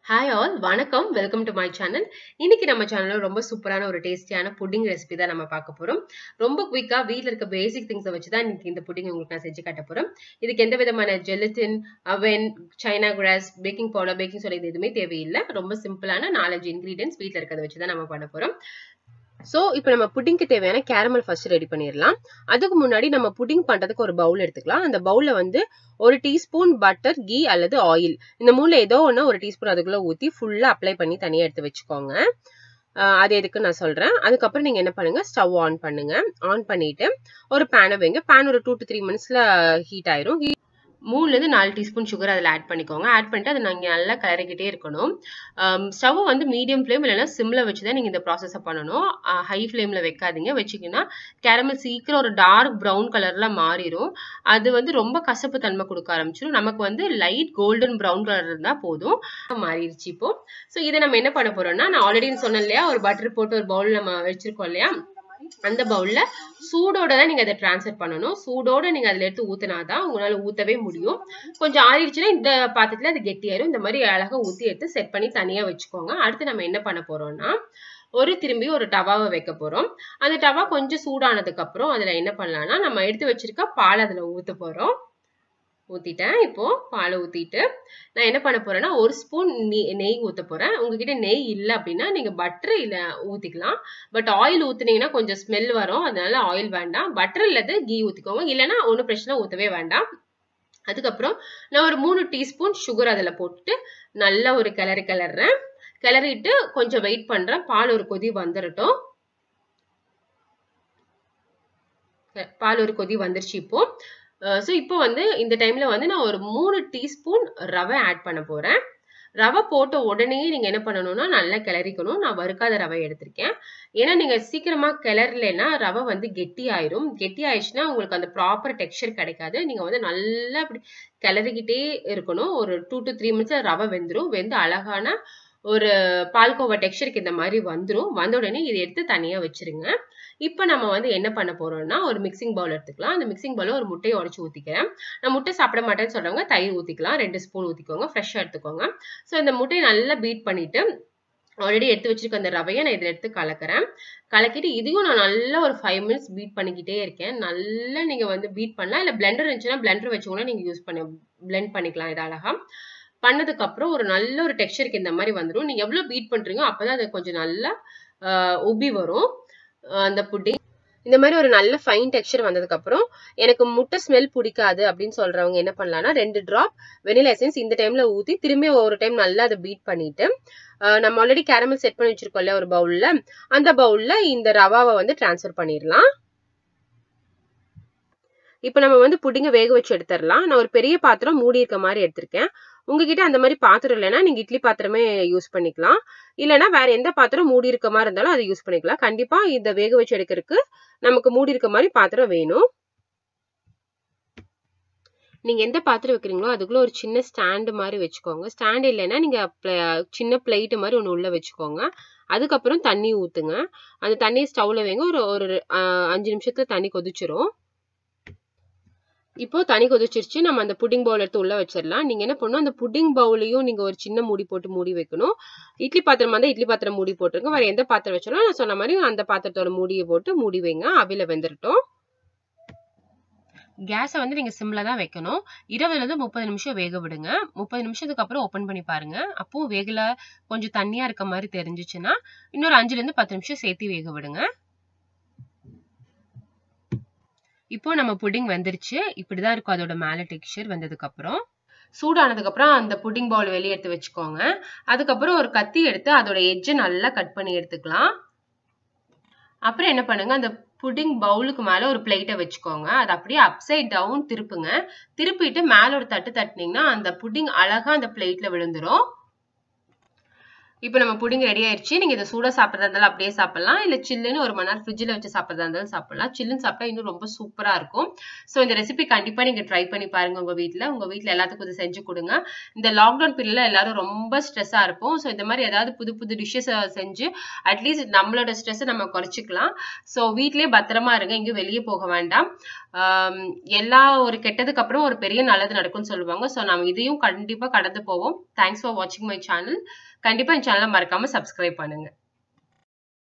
hi all வணக்கம் welcome to my channel இன்னைக்கு நம்ம சேனல்ல ரொம்ப சூப்பரான ஒரு டேஸ்டியான புட்டிங் ரெசிபி தான் நம்ம பார்க்க போறோம் ரொம்ப குயிக்கா வீட்ல இருக்க பேசிக் திங்ஸை வச்சு தான் இன்னைக்கு இந்த புட்டிங் உங்களுக்கு நான் செஞ்சு காட்ட போறோம் இதுக்கு எந்த விதமான gelatin oven China grass baking powder baking soda இது எதுவுமே தேவையில்லை ரொம்ப சிம்பிளான நாலஞ்சு இன்கிரீடியன்ஸ் வீட்ல இருக்கிறத வச்சு தான் நம்ம பண்ண போறோம் ஸோ இப்போ நம்ம புட்டிங்க்கு தேவையான கேரமல் ஃபர்ஸ்ட் ரெடி பண்ணிடலாம் அதுக்கு முன்னாடி நம்ம புட்டிங் பண்ணுறதுக்கு ஒரு பவுல் எடுத்துக்கலாம் அந்த பவுலில் வந்து ஒரு டீஸ்பூன் பட்டர் கீ அல்லது ஆயில் இந்த மூணில் ஏதோ ஒன்று ஒரு டீஸ்பூன் அதுக்குள்ளே ஊற்றி ஃபுல்லாக அப்ளை பண்ணி தனியாக எடுத்து வச்சுக்கோங்க அது எதுக்கு நான் சொல்கிறேன் அதுக்கப்புறம் நீங்கள் என்ன பண்ணுங்கள் ஸ்டவ் ஆன் பண்ணுங்கள் ஆன் பண்ணிவிட்டு ஒரு பேனை வைங்க பேன் ஒரு டூ டு த்ரீ மினிட்ஸில் ஹீட் ஆயிரும் மூணுலேருந்து நாலு டீஸ்பூன் சுகர் அதில் ஆட் பண்ணிக்கோங்க ஆட் பண்ணிட்டு அதை நாங்கள் நல்லா கலரிக்கிட்டே இருக்கணும் ஸ்டவ் வந்து மீடியம் ஃப்ளேம் இல்லைனா சிம்மில் வச்சு தான் நீங்கள் இந்த ப்ராசஸை பண்ணணும் ஹை ஃப்ளேமில் வைக்காதீங்க வச்சிங்கன்னா கேரமல் சீக்கிரம் ஒரு டார்க் ப்ரௌன் கலரில் மாறிடும் அது வந்து ரொம்ப கசப்பு தன்மை கொடுக்க ஆரம்பிச்சிடும் நமக்கு வந்து லைட் கோல்டன் ப்ரௌன் கலர் இருந்தால் போதும் மாறிடுச்சு இப்போ ஸோ இதை நம்ம என்ன பண்ண போகிறோம்னா நான் ஆல்ரெடி சொன்னேன் இல்லையா ஒரு பட்டர் போட்டு ஒரு பவுல் நம்ம வச்சுருக்கோம் இல்லையா அந்த பவுல்ல சூடோட தான் நீங்க அதை டிரான்ஸ்ஃபர் பண்ணணும் சூடோட நீங்க அதுல எடுத்து ஊத்தினாதான் உங்களால ஊத்தவே முடியும் கொஞ்சம் ஆறிடுச்சுன்னா இந்த பாத்திரத்துல அது கெட்டியாயிரும் இந்த மாதிரி அழகா ஊத்தி எடுத்து செட் பண்ணி தனியா வச்சுக்கோங்க அடுத்து நம்ம என்ன பண்ண போறோம்னா ஒரு திரும்பி ஒரு டவாவை வைக்க போறோம் அந்த டவா கொஞ்சம் சூடானதுக்கு அப்புறம் அதுல என்ன பண்ணலாம்னா நம்ம எடுத்து வச்சிருக்க பால் அதுல ஊத்த போறோம் ஊற்றிட்டேன் இப்போது பாலை ஊற்றிட்டு நான் என்ன பண்ண போகிறேன்னா ஒரு ஸ்பூன் நெய் ஊற்ற போகிறேன் உங்ககிட்ட நெய் இல்லை அப்படின்னா நீங்கள் பட்டர் இல்லை ஊற்றிக்கலாம் பட் ஆயில் ஊற்றுனீங்கன்னா கொஞ்சம் ஸ்மெல் வரும் அதனால ஆயில் வேண்டாம் பட்டர் இல்லது கீ ஊற்றிக்கோங்க இல்லைன்னா ஒன்றும் பிரச்சனை ஊற்றவே வேண்டாம் அதுக்கப்புறம் நான் ஒரு மூணு டீஸ்பூன் சுகர் அதில் போட்டுட்டு நல்லா ஒரு கிளறி கிளறேன் கிளறிட்டு கொஞ்சம் வெயிட் பண்ணுறேன் பால் ஒரு கொதி வந்துடட்டும் பால் ஒரு கொதி வந்துருச்சு இப்போ ஸோ இப்போ வந்து இந்த டைமில் வந்து நான் ஒரு மூணு டீஸ்பூன் ரவை ஆட் பண்ண போகிறேன் ரவை போட்ட உடனே நீங்கள் என்ன பண்ணணும்னா நல்லா கிளறிக்கணும் நான் வறுக்காத ரவை எடுத்திருக்கேன் ஏன்னா நீங்கள் சீக்கிரமாக கிளறலைன்னா ரவை வந்து கெட்டி ஆயிரும் கெட்டி ஆயிடுச்சுன்னா உங்களுக்கு அந்த ப்ராப்பர் டெக்ஸ்சர் கிடைக்காது நீங்கள் வந்து நல்லா அப்படி கிளறிக்கிட்டே இருக்கணும் ஒரு டூ டு த்ரீ மினிட்ஸில் ரவை வெந்துடும் வெந்து அழகான ஒரு பால்கோவா டெக்ஸ்சருக்கு இந்த மாதிரி வந்துடும் வந்த உடனே இதை எடுத்து தனியாக வச்சிருங்க இப்போ நம்ம வந்து என்ன பண்ண போறோம்னா ஒரு மிக்சிங் பவுல் எடுத்துக்கலாம் அந்த மிக்சிங் பவுல ஒரு முட்டையை உடச்சி ஊற்றிக்கிறேன் நான் முட்டை சாப்பிட மாட்டேன்னு சொல்றவங்க தயிர் ஊற்றிக்கலாம் ரெண்டு ஸ்பூன் ஊற்றிக்கோங்க ஃப்ரெஷ்ஷாக எடுத்துக்கோங்க ஸோ இந்த முட்டையை நல்லா பீட் பண்ணிட்டு ஆல்ரெடி எடுத்து வச்சிருக்க அந்த ரவையை நான் இதில் எடுத்து கலக்கிறேன் கலக்கிட்டு இதையும் நான் நல்லா ஒரு ஃபைவ் மினிட்ஸ் பீட் பண்ணிக்கிட்டே இருக்கேன் நல்லா நீங்கள் வந்து பீட் பண்ணலாம் இல்லை பிளெண்டர் இருந்துச்சுன்னா பிளெண்டர் வச்சு கூட நீங்கள் யூஸ் பண்ணி பிளெண்ட் பண்ணிக்கலாம் இது அழகா பண்ணதுக்கு அப்புறம் ஒரு நல்ல ஒரு டெக்ஸ்சருக்கு இந்த மாதிரி வந்துடும் நீங்க எவ்வளவு பீட் பண்றீங்க அப்பதான் அது கொஞ்சம் நல்லா உப்பி வரும் அந்த புட்டிங் இந்த மாதிரி ஒரு நல்ல ஃபைன் டெக்ஸ்சர் வந்ததுக்கு அப்புறம் எனக்கு முட்டை ஸ்மெல் பிடிக்காது அப்படின்னு சொல்றவங்க என்ன பண்ணலாம்னா ரெண்டு டிராப் வெனிலா எசன்ஸ் இந்த டைம்ல ஊத்தி திரும்பி ஒரு டைம் நல்லா அதை பீட் பண்ணிட்டு நம்ம ஆல்ரெடி கேரமல் செட் பண்ணி வச்சிருக்கோம்ல ஒரு பவுல்ல அந்த பவுல்ல இந்த ரவாவை வந்து டிரான்ஸ்ஃபர் பண்ணிடலாம் இப்போ நம்ம வந்து புடிங்க வேக வச்சு எடுத்துடலாம் நான் ஒரு பெரிய பாத்திரம் மூடி இருக்க மாதிரி எடுத்திருக்கேன் உங்ககிட்ட அந்த மாதிரி பாத்திரம் இல்லைன்னா நீங்க இட்லி பாத்திரமே யூஸ் பண்ணிக்கலாம் இல்லைன்னா வேற எந்த பாத்திரம் மூடி இருக்க மாதிரி இருந்தாலும் அதை யூஸ் பண்ணிக்கலாம் கண்டிப்பா இதை வேக வச்சு எடுக்கிறதுக்கு நமக்கு மூடி இருக்க மாதிரி பாத்திரம் வேணும் நீங்க எந்த பாத்திரம் வைக்கிறீங்களோ அதுக்குள்ள ஒரு சின்ன ஸ்டாண்டு மாதிரி வச்சுக்கோங்க ஸ்டாண்ட் இல்லைன்னா நீங்க சின்ன பிளேட் மாதிரி ஒன்று உள்ள வச்சுக்கோங்க அதுக்கப்புறம் தண்ணி ஊத்துங்க அந்த தண்ணி ஸ்டவ்ல வைங்க ஒரு ஒரு அஞ்சு நிமிஷத்துல தண்ணி கொதிச்சிரும் இப்போ தண்ணி கொதிச்சிருச்சு நம்ம அந்த புட்டிங் பவுல் எடுத்து உள்ள வச்சிடலாம் நீங்க என்ன பண்ணணும் அந்த புட்டிங் பவுலையும் நீங்க ஒரு சின்ன மூடி போட்டு மூடி வைக்கணும் இட்லி பாத்திரம் இருந்தால் இட்லி பாத்திரம் மூடி போட்டுருங்க வேற எந்த பாத்திரம் வச்சாலும் நான் சொன்ன மாதிரி அந்த பாத்திரத்தோட மூடியை போட்டு மூடி வைங்க அவில வெந்துடட்டும் கேஸை வந்து நீங்க சிம்ல தான் வைக்கணும் இருபதுல இருந்து முப்பது நிமிஷம் வேக விடுங்க முப்பது நிமிஷத்துக்கு அப்புறம் ஓப்பன் பண்ணி பாருங்க அப்போ வேகல கொஞ்சம் தண்ணியா இருக்க மாதிரி தெரிஞ்சிச்சுன்னா இன்னொரு அஞ்சுல இருந்து பத்து நிமிஷம் சேர்த்து வேக விடுங்க இப்போ நம்ம புட்டிங் வந்துருச்சு இப்படிதான் இருக்கும் அதோட மேல டெக்ஸ்சர் வந்ததுக்கு அப்புறம் சூடானதுக்கு அப்புறம் அந்த புட்டிங் பவுல் வெளியே எடுத்து வச்சுக்கோங்க அதுக்கப்புறம் ஒரு கத்தி எடுத்து அதோட எஜ்ஜை நல்லா கட் பண்ணி எடுத்துக்கலாம் அப்புறம் என்ன பண்ணுங்க அந்த புட்டிங் பவுலுக்கு மேல ஒரு பிளேட்டை வச்சுக்கோங்க அது அப்படியே அப்சைட் டவுன் திருப்புங்க திருப்பிட்டு மேல ஒரு தட்டு தட்டினீங்கன்னா அந்த புட்டிங் அழகா அந்த பிளேட்ல விழுந்துரும் இப்போ நம்ம புடிங்க ரெடி ஆயிடுச்சு நீங்க இதை சூடா சாப்பிட்றதா இருந்தாலும் அப்படியே சாப்பிடலாம் இல்ல சில்லுன்னு ஒரு மணி நேரம் ஃப்ரிட்ஜில் வச்சு சாப்பிட்றதா இருந்தாலும் சாப்பிடலாம் சில்லுன்னு சாப்பிட்டா இன்னும் ரொம்ப சூப்பரா இருக்கும் ஸோ இந்த ரெசிபி கண்டிப்பா நீங்க ட்ரை பண்ணி பாருங்க உங்க வீட்ல உங்க வீட்ல எல்லாத்துக்கும் இது செஞ்சு கொடுங்க இந்த லாக்டவுன் பீரியட்ல எல்லாரும் ரொம்ப ஸ்ட்ரெஸ்ஸா இருப்போம் ஸோ இந்த மாதிரி ஏதாவது புது புது டிஷ்ஷஸ் செஞ்சு அட்லீஸ்ட் நம்மளோட ஸ்ட்ரெஸ்ஸை நம்ம குறைச்சிக்கலாம் ஸோ வீட்லயே பத்திரமா இருங்க எங்கேயும் வெளியே போக வேண்டாம் ஆம், எல்லா ஒரு கெட்டதுக்கு அப்புறம் ஒரு பெரிய நல்லது நடக்கும்னு சொல்லுவாங்க ஸோ நம்ம இதையும் கண்டிப்பா கடந்து போவோம் தேங்க்ஸ் ஃபார் வாட்சிங் மை சேனல் கண்டிப்பா என் சேனலை மறக்காம சப்ஸ்கிரைப் பண்ணுங்க